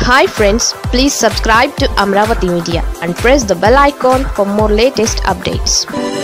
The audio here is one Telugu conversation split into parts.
hi friends please subscribe to Amaravati media and press the bell icon for more latest updates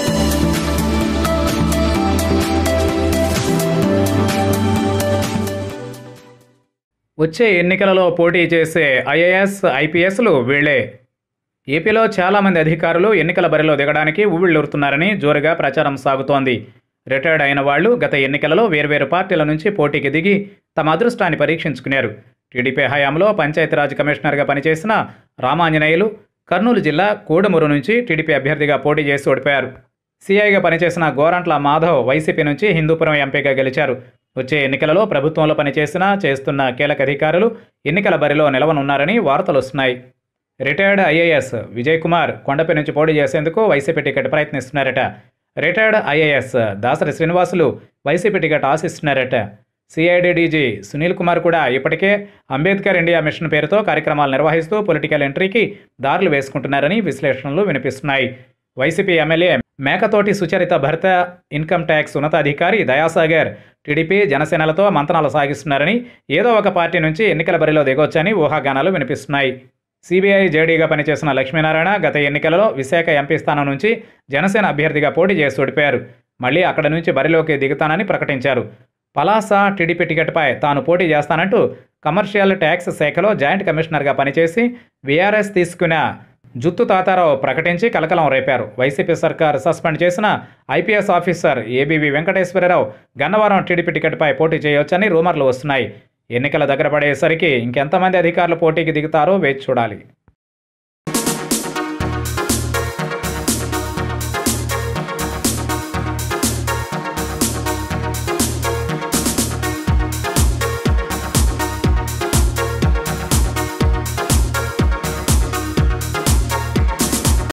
వచ్చే ఎన్నికలలో పోటీ చేసే ఐఏఎస్ ఐపీఎస్లు వీళ్లే ఏపీలో చాలామంది అధికారులు ఎన్నికల బరిలో దిగడానికి ఉవ్విళ్ళూరుతున్నారని జోరుగా ప్రచారం సాగుతోంది రిటైర్డ్ అయిన వాళ్ళు గత ఎన్నికలలో వేర్వేరు పార్టీల నుంచి పోటీకి దిగి తమ అదృష్టాన్ని పరీక్షించుకున్నారు టీడీపీ హయాంలో పంచాయతీరాజ్ కమిషనర్గా పనిచేసిన రామాంజనేయులు కర్నూలు జిల్లా కోడమూరు నుంచి టీడీపీ అభ్యర్థిగా పోటీ చేసి ఓడిపోయారు సీఐగా పనిచేసిన గోరంట్ల మాధవ్ వైసీపీ నుంచి హిందూపురం ఎంపీగా గెలిచారు వచ్చే ఎన్నికలలో ప్రభుత్వంలో పనిచేసిన చేస్తున్న కీలక అధికారులు ఎన్నికల బరిలో నిలవనున్నారని వార్తలు వస్తున్నాయి రిటైర్డ్ ఐఏఎస్ విజయ్ కుమార్ కొండపై నుంచి పోటీ చేసేందుకు వైసీపీ టికెట్ ప్రయత్నిస్తున్నారట retired IAS Dasari Srinivasulu YCP ticket ఆశిస్తున్నారట సిఐడి డీజీ సునీల్ కుమార్ కూడా ఇప్పటికే అంబేద్కర్ ఇండియా మిషన్ పేరుతో కార్యక్రమాలు నిర్వహిస్తూ పొలిటికల్ ఎంట్రీకి దారులు వేసుకుంటున్నారని విశ్లేషణలు వినిపిస్తున్నాయి వైసీపీ ఎమ్మెల్యే మేకతోటి సుచరిత భర్త ఇన్కమ్ ట్యాక్స్ ఉన్నతాధికారి దయాసాగర్ టీడీపీ జనసేనలతో మంతనాలు సాగిస్తున్నారని ఏదో ఒక పార్టీ నుంచి ఎన్నికల బరిలో దిగొచ్చని ఊహాగానాలు వినిపిస్తున్నాయి సిబిఐ జేడీగా పనిచేసిన లక్ష్మీనారాయణ గత ఎన్నికలలో విశాఖ ఎంపీ స్థానం నుంచి జనసేన అభ్యర్థిగా పోటీ చేసి ఓడిపోయారు మళ్ళీ అక్కడ నుంచి బరిలోకి దిగుతానని ప్రకటించారు పలాస టీడీపీ టికెట్పై తాను పోటీ చేస్తానంటూ కమర్షియల్ ట్యాక్స్ శాఖలో జాయింట్ కమిషనర్గా పనిచేసి వీఆర్ఎస్ తీసుకున్న జుత్తు తాతారావు ప్రకటించి కలకలం రేపారు వైసీపీ సర్కార్ సస్పెండ్ చేసిన IPS officer ABV Venkateswara Rao Gannavaram TDP టికెట్పై పోటీ చేయొచ్చని రూమర్లు వస్తున్నాయి ఎన్నికల దగ్గర పడేసరికి ఇంకెంతమంది అధికారులు పోటీకి దిగుతారో వేచి చూడాలి